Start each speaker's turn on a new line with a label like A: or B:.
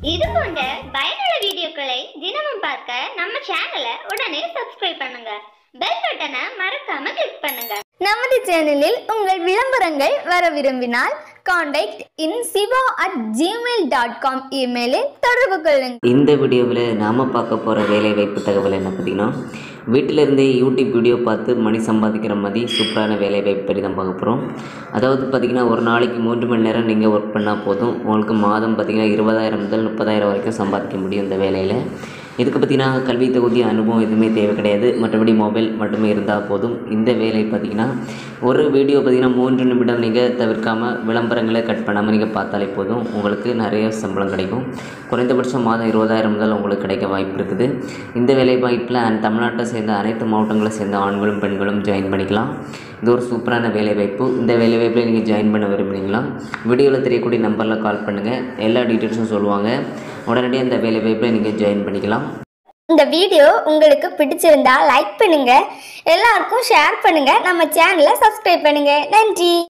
A: இது போன்ற பயனுள்ள வீடியோக்களை தினமும் பார்க்க நம்ம சேனலை உடனே சப்ஸ்கிரைப் பண்ணுங்க பெல் பட்டனை மறக்காம கிளிக் பண்ணுங்க
B: நமது சேனலில் உங்கள் விளம்பரங்கள் வர விரும்பினால் contact in Siva at Gmail dot com இமெயிலில் தொடர்பு கொள்ளுங்கள்
C: இந்த வீடியோவில் நாம் பார்க்க போகிற வேலைவாய்ப்பு தகவல் என்ன பார்த்தீங்கன்னா வீட்டிலேருந்தே யூடியூப் வீடியோ பார்த்து மணி சம்பாதிக்கிற மாதிரி சூப்பரான வேலைவாய்ப்பு பற்றி தான் பார்க்க போகிறோம் அதாவது பார்த்திங்கன்னா ஒரு நாளைக்கு மூன்று மணி நேரம் நீங்கள் ஒர்க் பண்ணால் போதும் உங்களுக்கு மாதம் பார்த்திங்கன்னா இருபதாயிரம் முதல் முப்பதாயிரம் வரைக்கும் சம்பாதிக்க முடியும் இந்த வேலையில் இதுக்கு பார்த்தீங்கன்னா கல்வி தகுதி அனுபவம் எதுவுமே தேவை கிடையாது மற்றபடி மொபைல் மட்டுமே இருந்தால் போதும் இந்த வேலை பார்த்திங்கன்னா ஒரு வீடியோ பார்த்திங்கன்னா மூன்று நிமிடம் நீங்கள் தவிர்க்காமல் விளம்பரங்களை கட் பண்ணாமல் நீங்கள் பார்த்தாலே போதும் உங்களுக்கு நிறைய சம்பளம் கிடைக்கும் குறைந்தபட்சம் மாதம் இருபதாயிரம் முதல் உங்களுக்கு கிடைக்க வாய்ப்பு இருக்குது இந்த வேலை வாய்ப்பில் அண்ட் தமிழ்நாட்டை சேர்ந்த அனைத்து மாவட்டங்களை சேர்ந்த ஆண்களும் பெண்களும் ஜாயின் பண்ணிக்கலாம் இது ஒரு சூப்பரான வேலைவாய்ப்பு இந்த வேலைவாய்ப்பில் நீங்கள் ஜாயின் பண்ண விரும்புகிறீங்களா வீடியோவில் தெரியக்கூடிய நம்பரில் கால் பண்ணுங்கள் எல்லா டீட்டெயில்ஸும் சொல்லுவாங்க உடனடியாக இந்த வேலைவாய்ப்பில் நீங்கள் ஜாயின் பண்ணிக்கலாம்
B: இந்த வீடியோ உங்களுக்கு பிடிச்சிருந்தா லைக் பண்ணுங்க எல்லாருக்கும் ஷேர் பண்ணுங்க நம்ம சேனலை சப்ஸ்கிரைப் பண்ணுங்க நன்றி